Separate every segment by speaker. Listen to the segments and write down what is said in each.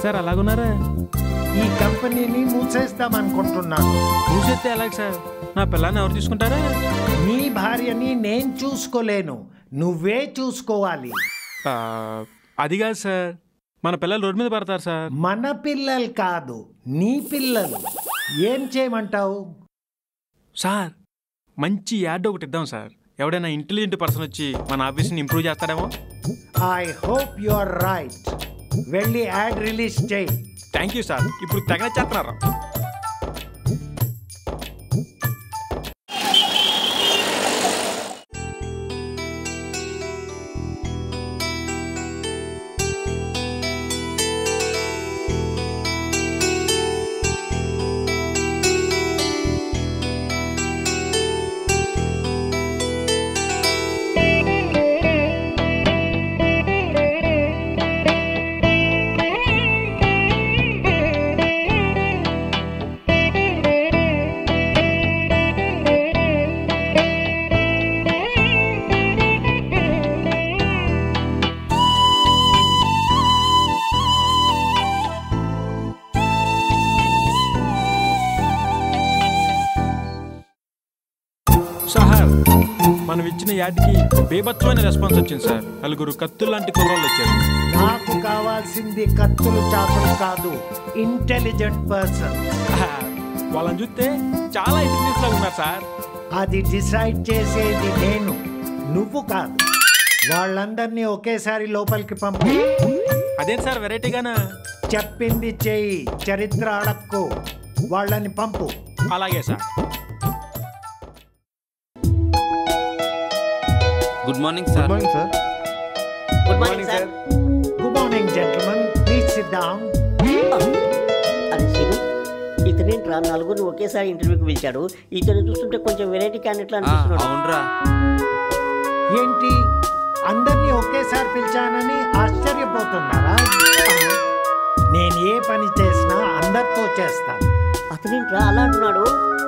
Speaker 1: Sir అలాగున్నారా
Speaker 2: ఈ కంపెనీని మూసేస్తాం అనుకుంటున్నాను
Speaker 1: చూసేస్తే ఎలాగ సార్ నా పిల్లాన్ని ఎవరు తీసుకుంటారా
Speaker 2: నీ భార్యని నేను చూసుకోలేను నువ్వే చూసుకోవాలి
Speaker 1: ఆ, అది కాదు సార్ మన పిల్లలు రోడ్డు మీద పడతారు సార్
Speaker 2: మన పిల్లలు కాదు నీ పిల్లలు ఏం చేయమంటావు
Speaker 1: సార్ మంచి యాడ్ ఒకటి ఇద్దాం సార్ ఎవడైనా ఇంటెలిజెంట్ పర్సన్ వచ్చి మన ఆఫీస్ని ఇంప్రూవ్ చేస్తాడేమో
Speaker 2: I hope you are right వెళ్ళి యాడ్ రిలీజ్ చేయి
Speaker 1: థ్యాంక్ యూ సార్ ఇప్పుడు తెగ చేస్తున్నారు సార్ మనం ఇచ్చిన యాడ్కి బేభత్సమైన రెస్పాన్స్ వచ్చింది సార్ నలుగురు కత్తులు లాంటి కుర్రాళ్ళు వచ్చారు
Speaker 2: నాకు కావాల్సింది కత్తులు చాపలు కాదు ఇంటెలిజెంట్ పర్సన్
Speaker 1: ఆహా, వాళ్ళని చూస్తే చాలా ఇంటెలిజెన్స్ లా ఉన్నారు సార్
Speaker 2: అది డిసైడ్ చేసేది నేను నువ్వు కాదు వాళ్ళందరినీ ఒకేసారి లోపలికి పంపి
Speaker 1: అదేం సార్ వెరైటీగానా
Speaker 2: చెప్పింది చేయి చరిత్ర అడక్కు వాళ్ళని పంపు
Speaker 1: అలాగే sir
Speaker 3: good morning sir
Speaker 4: morning sir
Speaker 5: good morning sir
Speaker 2: good morning gentlemen please sit down
Speaker 5: అరే శివు ఇతనేంట్రా నలుగురిని ఒకేసారి ఇంటర్వ్యూకి పిలిచాడు ఇతను చూస్తుంటే కొంచెం వెరైటీ క్యాండిడేట్
Speaker 3: ఆ,
Speaker 5: అనిపిస్తున్నాడు
Speaker 3: అవునరా
Speaker 2: ఏంటి అందరినీ ఒకేసారి పిలిచానని ఆశ్చర్యపోతున్నారా నేను ఏ పని చేసినా అందరితో చేస్తాను
Speaker 5: అతనేంట్రా అలా అంటున్నాడు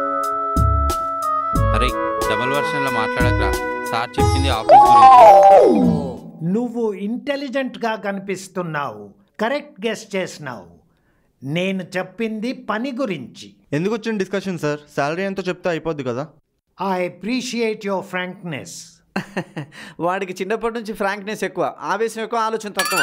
Speaker 3: అరే డబల్ వర్షన్ లో మాట్లాడకరా సార్ చెప్పింది ఆఫీస్ గురించి
Speaker 2: నువ్వు ఇంటెలిజెంట్గా కనిపిస్తున్నావు కరెక్ట్ గెస్ చేసినావు నేను చెప్పింది పని గురించి
Speaker 4: ఎందుకు వచ్చిన డిస్కషన్ సార్ శాలరీ ఎంతో చెప్తే అయిపోద్ది కదా
Speaker 2: ఐ అప్రిషియేట్ యువర్ ఫ్రాంక్నెస్
Speaker 6: వాడికి చిన్నప్పటి నుంచి ఫ్రాంక్నెస్ ఎక్కువ ఆవేశం ఎక్కువ ఆలోచన తక్కువ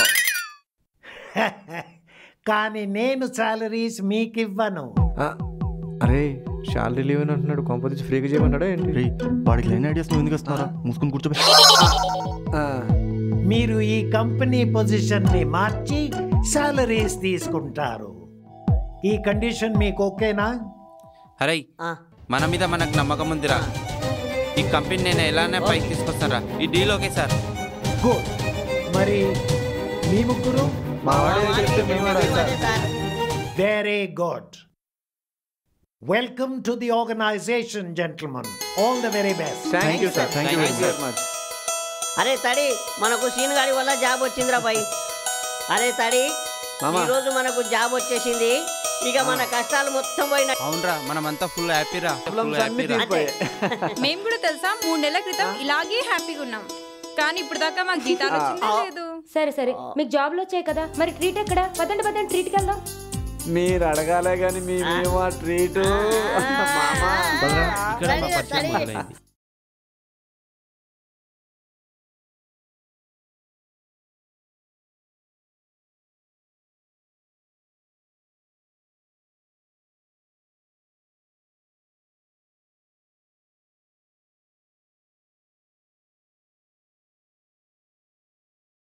Speaker 2: కానీ నేను సాలరీస్ మీకు ఇవ్వను
Speaker 7: అరే శాలరీ లీవ్ అని అంటున్నాడు కొంపతీసి ఫ్రీగా చేయమన్నాడా ఏంటి
Speaker 4: రే వాడికి లేని ఐడియాస్ నువ్వు ఎందుకు వస్తున్నారా మూసుకుని కూర్చోబె
Speaker 7: ఆ,
Speaker 2: మీరు ఈ కంపెనీ పొజిషన్ని మార్చి సాలరీస్ తీసుకుంటారు ఈ కండిషన్ మీకు ఓకేనా
Speaker 3: అరే
Speaker 5: ఆ,
Speaker 3: మన మీద మనకు నమ్మకం ఉందిరా ఈ కంపెనీ నేను ఎలానే పైకి తీసుకొస్తారా ఈ డీల్ ఓకే సార్
Speaker 2: గుడ్ మరి మీ ముగ్గురు
Speaker 7: మా వాడు ఏం చెప్తే మేము కూడా sir
Speaker 5: sir
Speaker 2: very good welcome to the organization gentleman all the very best
Speaker 7: thank you sir thank you
Speaker 3: Thank
Speaker 7: very
Speaker 3: you,
Speaker 7: much
Speaker 5: అరే తడి మనకు సీన్ గారి వల్ల జాబ్ వచ్చిందిరా పై అరే తడి
Speaker 6: మామా.
Speaker 5: ఈ రోజు మనకు జాబ్ వచ్చేసింది ఇక మన కష్టాలు మొత్తం పోయిన
Speaker 3: అవునరా మనమంతా ఫుల్ హ్యాపీరా ఫుల్
Speaker 6: ప్రాబ్లమ్స్ అన్ని
Speaker 3: హ్యాపీరా
Speaker 6: తీరిపోయాయి
Speaker 8: మేము కూడా తెలుసా మూడు నెలల క్రితం ఇలాగే హ్యాపీగా ఉన్నాం కానీ ఇప్పుడు దాకా మాకు జీతాలు వచ్చిందే లేదు
Speaker 9: సరే సరే మీకు జాబ్లు వచ్చాయి కదా మరి ట్రీట్ ఎక్కడ పదండి పదండి ట్రీట్కి వెళ్దాం
Speaker 6: మీరు అడగాలే కానీ మీ మేము ఆ ట్రీట్ మామా
Speaker 3: ఇక్కడ మా పరిచయం మొదలైంది